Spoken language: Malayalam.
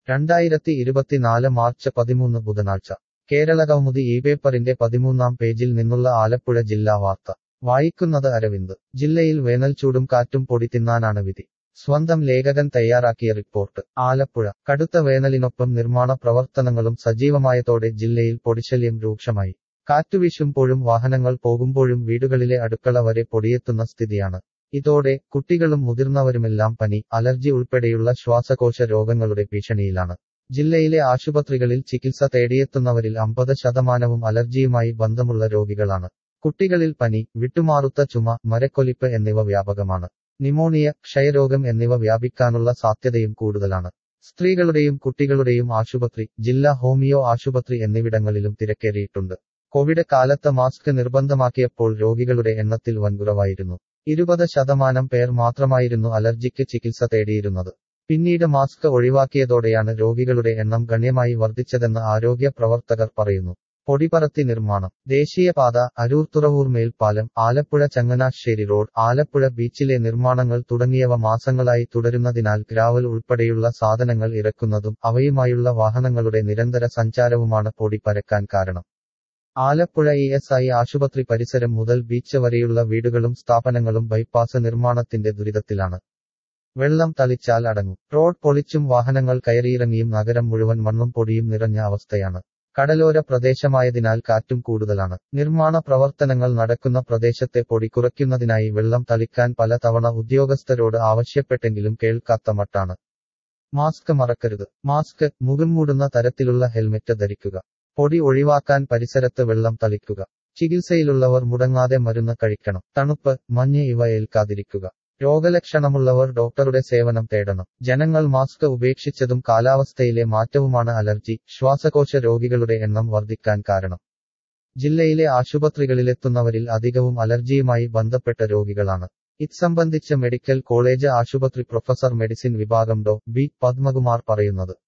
രണ്ടായിരത്തി ഇരുപത്തിനാല് മാർച്ച് പതിമൂന്ന് ബുധനാഴ്ച കേരള കൗമുദി ഈ പേപ്പറിന്റെ പതിമൂന്നാം പേജിൽ നിന്നുള്ള ആലപ്പുഴ ജില്ലാ വാർത്ത വായിക്കുന്നത് അരവിന്ദ് ജില്ലയിൽ വേനൽച്ചൂടും കാറ്റും പൊടി തിന്നാനാണ് വിധി സ്വന്തം ലേഖകൻ തയ്യാറാക്കിയ റിപ്പോർട്ട് ആലപ്പുഴ കടുത്ത വേനലിനൊപ്പം നിർമ്മാണ പ്രവർത്തനങ്ങളും സജീവമായതോടെ ജില്ലയിൽ പൊടിശല്യം രൂക്ഷമായി കാറ്റുവീശുമ്പോഴും വാഹനങ്ങൾ പോകുമ്പോഴും വീടുകളിലെ അടുക്കള വരെ പൊടിയെത്തുന്ന സ്ഥിതിയാണ് ഇതോടെ കുട്ടികളും മുതിർന്നവരുമെല്ലാം പനി അലർജി ഉൾപ്പെടെയുള്ള ശ്വാസകോശ രോഗങ്ങളുടെ ഭീഷണിയിലാണ് ജില്ലയിലെ ആശുപത്രികളിൽ ചികിത്സ തേടിയെത്തുന്നവരിൽ അമ്പത് ശതമാനവും അലർജിയുമായി ബന്ധമുള്ള രോഗികളാണ് കുട്ടികളിൽ പനി വിട്ടുമാറുത്ത ചുമ മരക്കൊലിപ്പ് എന്നിവ വ്യാപകമാണ് നിമോണിയ ക്ഷയരോഗം എന്നിവ വ്യാപിക്കാനുള്ള സാധ്യതയും കൂടുതലാണ് സ്ത്രീകളുടെയും കുട്ടികളുടെയും ആശുപത്രി ജില്ലാ ഹോമിയോ ആശുപത്രി എന്നിവിടങ്ങളിലും തിരക്കേറിയിട്ടുണ്ട് കോവിഡ് കാലത്ത് മാസ്ക് നിർബന്ധമാക്കിയപ്പോൾ രോഗികളുടെ എണ്ണത്തിൽ വൻകുറവായിരുന്നു ഇരുപത് ശതമാനം പേർ മാത്രമായിരുന്നു അലർജിക്ക് ചികിത്സ തേടിയിരുന്നത് പിന്നീട് മാസ്ക് ഒഴിവാക്കിയതോടെയാണ് രോഗികളുടെ എണ്ണം ഗണ്യമായി വർദ്ധിച്ചതെന്ന് ആരോഗ്യ പ്രവർത്തകർ പറയുന്നു പൊടിപറത്തി നിർമ്മാണം ദേശീയപാത അരൂർ തുറവൂർ മേൽപ്പാലം ആലപ്പുഴ ചങ്ങനാശ്ശേരി റോഡ് ആലപ്പുഴ ബീച്ചിലെ നിർമ്മാണങ്ങൾ തുടങ്ങിയവ മാസങ്ങളായി തുടരുന്നതിനാൽ ഗ്രാവൽ ഉൾപ്പെടെയുള്ള സാധനങ്ങൾ ഇറക്കുന്നതും അവയുമായുള്ള വാഹനങ്ങളുടെ നിരന്തര സഞ്ചാരവുമാണ് പൊടി പരക്കാൻ കാരണം ആലപ്പുഴ ഇ എസ് ഐ ആശുപത്രി പരിസരം മുതൽ ബീച്ച് വരെയുള്ള വീടുകളും സ്ഥാപനങ്ങളും ബൈപ്പാസ് നിർമ്മാണത്തിന്റെ ദുരിതത്തിലാണ് വെള്ളം തളിച്ചാൽ അടങ്ങും റോഡ് പൊളിച്ചും വാഹനങ്ങൾ കയറിയിറങ്ങിയും നഗരം മുഴുവൻ മണ്ണും പൊടിയും നിറഞ്ഞ അവസ്ഥയാണ് കടലോര പ്രദേശമായതിനാൽ കാറ്റും കൂടുതലാണ് നിർമ്മാണ പ്രവർത്തനങ്ങൾ നടക്കുന്ന പ്രദേശത്തെ പൊടി കുറയ്ക്കുന്നതിനായി വെള്ളം തളിക്കാൻ പലതവണ ഉദ്യോഗസ്ഥരോട് ആവശ്യപ്പെട്ടെങ്കിലും കേൾക്കാത്ത മട്ടാണ് മാസ്ക് മറക്കരുത് മാസ്ക് മുഖം മൂടുന്ന തരത്തിലുള്ള ഹെൽമെറ്റ് ധരിക്കുക പൊടി ഒഴിവാക്കാൻ പരിസരത്ത് വെള്ളം തളിക്കുക ചികിത്സയിലുള്ളവർ മുടങ്ങാതെ മരുന്ന് കഴിക്കണം തണുപ്പ് മഞ്ഞ് ഇവ ഏൽക്കാതിരിക്കുക രോഗലക്ഷണമുള്ളവർ ഡോക്ടറുടെ സേവനം തേടണം ജനങ്ങൾ മാസ്ക് ഉപേക്ഷിച്ചതും കാലാവസ്ഥയിലെ മാറ്റവുമാണ് അലർജി ശ്വാസകോശ രോഗികളുടെ എണ്ണം വർദ്ധിക്കാൻ കാരണം ജില്ലയിലെ ആശുപത്രികളിലെത്തുന്നവരിൽ അധികവും അലർജിയുമായി ബന്ധപ്പെട്ട രോഗികളാണ് ഇത്സംബന്ധിച്ച് മെഡിക്കൽ കോളേജ് ആശുപത്രി പ്രൊഫസർ മെഡിസിൻ വിഭാഗം ഡോ ബി പത്മകുമാർ പറയുന്നത്